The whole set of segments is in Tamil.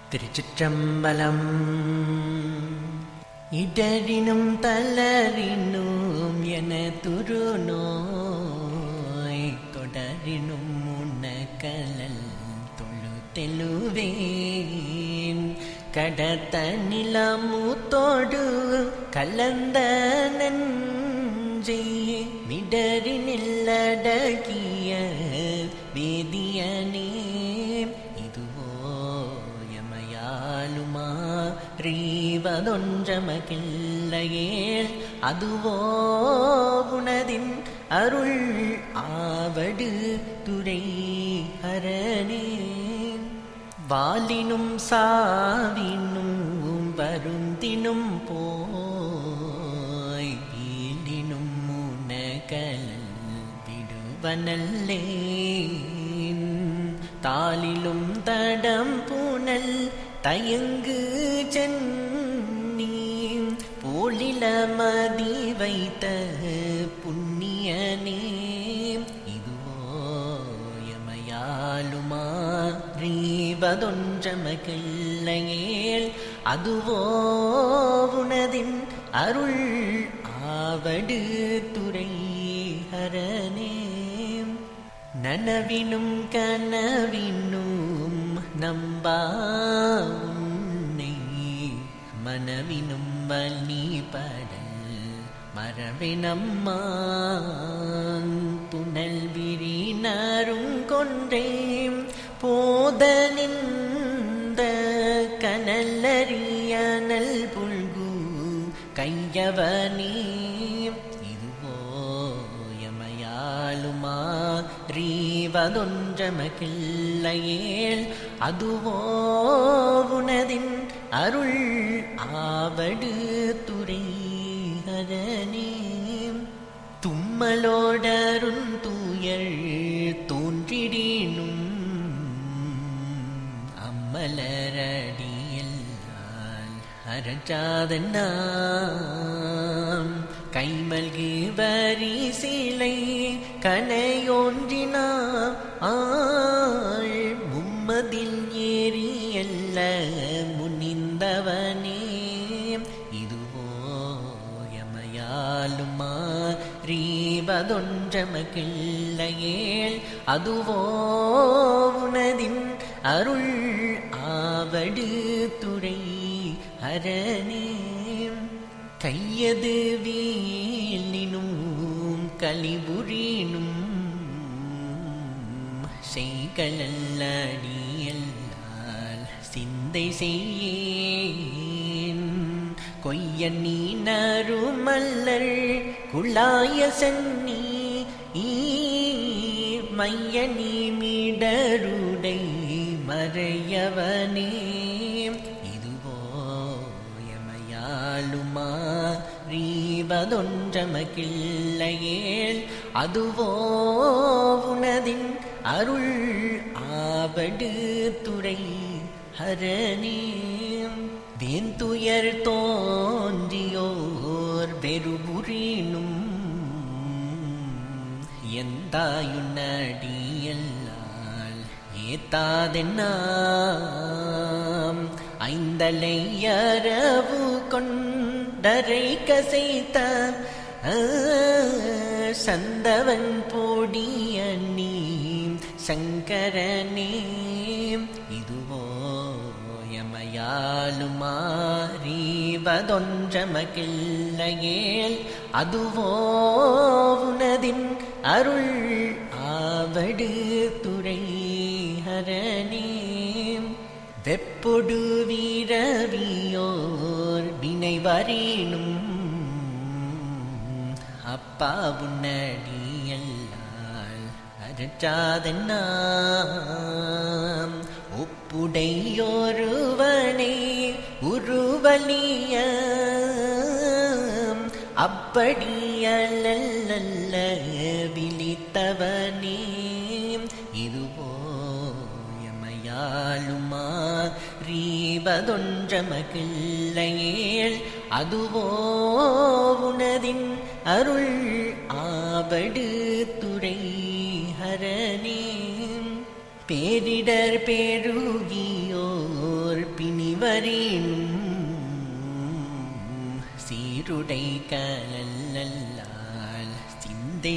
திருச்சிற்றம்பலம் இடரினும் தளரினும் என துரு நோய் தொடரினும் உனக்கலல் தொழு தெழுவேன் கடத்த நிலமூத்தோடு கலந்த நஞ்சை மிடரினில்லடகிய வேதியனே இதுவோ எமையாலுமா ரீவதொன்றமகில்லையேல் அதுவோ உனதின் அருள் ஆவடு துறை ஹரணே வாலினும் சாவினும் வருந்தினும் போய் வீலினும் முனகலல் விடுவனல்லேன் தாளிலும் தடம் புனல் தயங்கு சென்னி போலில மதி வைத்த புண்ணியனே இதுவோ எமையாலுமா ரீவதொன்றமகில்லையேல் அதுவோ உனதின் அருள் ஆவடு துறை ஹரணே நனவினும் கனவினும் நம்பா உன்னை மனவினும் வலி படல் மரபினம்மான் புனல் விரினரும் கொன்றேன் போத நின்ற கனல்லறியனல் புல்கு கையவனே இதுவோ எமையாலுமா ரீவதொன்றமகில்லையேல் அதுவோ உனதின் அருள் ஆவடு துறை ஹரணே தும்மலோடருண் தூயள் தோன்றிடினும் அம்மலரடியல்லால் அரற்றாதன் நாம் கைமல்கு வரி சிலை கனையொன்றினாம் ஆள் மும்மதில் ஏறியல்ல முனிந்தவனே இதுவோ எமையாலுமா ரீவதொன்றமகில்லையேல் அதுவோ உனதின் அருள் ஆவடு துறை ஹரணே கையது வீலினும் கலிபுரினும் செய்களல்லடியல்லால் சிந்தை செய்யேன் கொய்ய நீ நறுமல்லர் குழாய சென்னி மைய நீ மீடருடை மறையவனே இதுவோ எமையாலுமா ரீவதொன்றமகில்லையேல் அதுவோ உனதின் அருள் ஆவடு துறை ஹரணே வேந்துயர் தோன்றியோர் வெறுபுரினும் எந்தாயுன்னடியல்லால் ஏத்தாதென்னாம் ஐந்தலையரவு கொண்டரை கசைத்த சந்தவன் போடிய நீ சங்கரனே இதுவோ எமையாலுமாறீவதொன்றமகில்லையேல் அதுவோ உனதின் அருள் ஆவடு துறை ஹரணே வெப்பொடு வீரவியோர் வினை வரீனும் அப்பா உன்னடியல்லால் அரற்றாதென்னாம் ஒப்புடையோருவனை உருவலிய அப்படியல்ல விழித்தவனே இதுவோ எமையாலுமா ரீவதொன்றமகில்லையேல் அதுவோ உனதின் அருள் ஆவடு துறை ஹரணே பேரிடர் பேருகியோர் பி பணிவரேனும் சீருடை கலல்லால் சிந்தை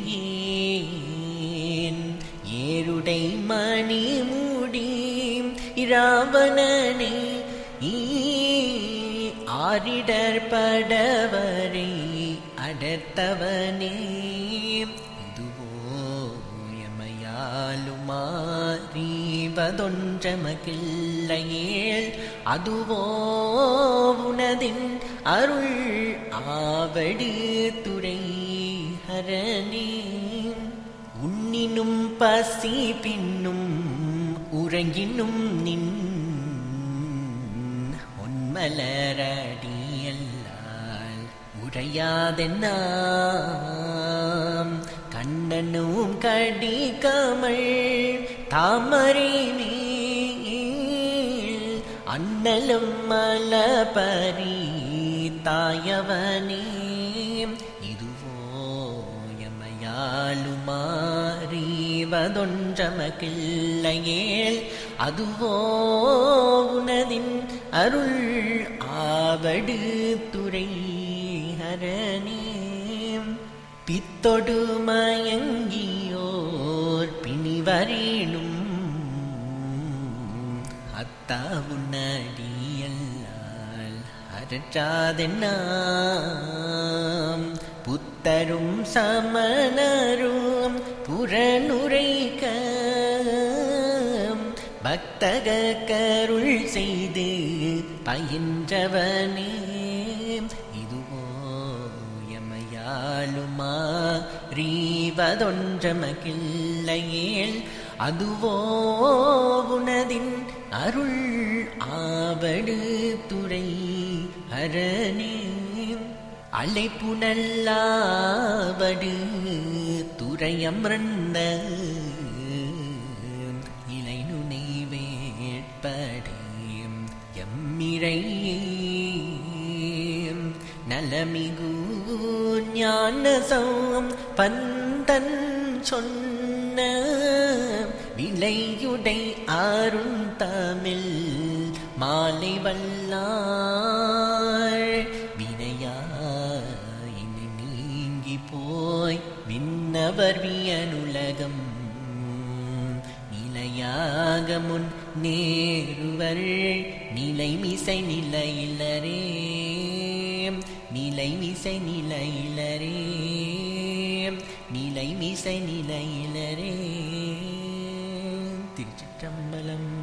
செய்யேன் ஏருடை மணி மூடி இராவணனை ஈ ஆரிடர் படவரை அடர்த்தவனே இதுவோ எமையாலுமாறிவதொன்றமகில்லையேல் அதுவோ உனதின் அருள் ஆவடு துறை ஹரணே உன்னினும் பசி பின்னும் உறங்கினும் நின் ஒன்மலரடியல்லால் உரையாதென்னாம் கண்ணனும் கடி கமல் தாமரை மேல் அண்ணலும் மலபரி தாயவனே இதுவோ எமையாலுமாறிவதொன்றமகில்லையேல் அதுவோ உனதின் அருள் ஆவடு துறை ஹரணே பித்தொடு மயங்கியோர் பிணிவரேனும் அத்தா உன்னடியல்லால் அரற்றாதென்னாம் புத்தரும் சமணரும் புறனுரைக்க பக்தக கருள் செய்து பயின்றவனே இதுவோ எமையாலுமா ரீவதொன்றமகில்லையேல் அதுவோ உனதின் அருள் ஆவடு துறை அரணே அழைப்புணல்லாவடு துறையம்ரந்த இலைநுனை வேட்படேம் எம்மிழையே நலமிகு ஞானசம் பந்தன் சொன்ன விலையுடை அருந்தமிழ் மாலை வல்லாள் வினையாயினி நீங்கி போய் விண்ணவர் வியனுலகம் நிலையாக முன் நேருவர் நிலை மிசை நிலையிலரே நிலை மிசை நிலையிலரே நிலை மிசை நிலையிலரே திருச்சிற்றம்பலம்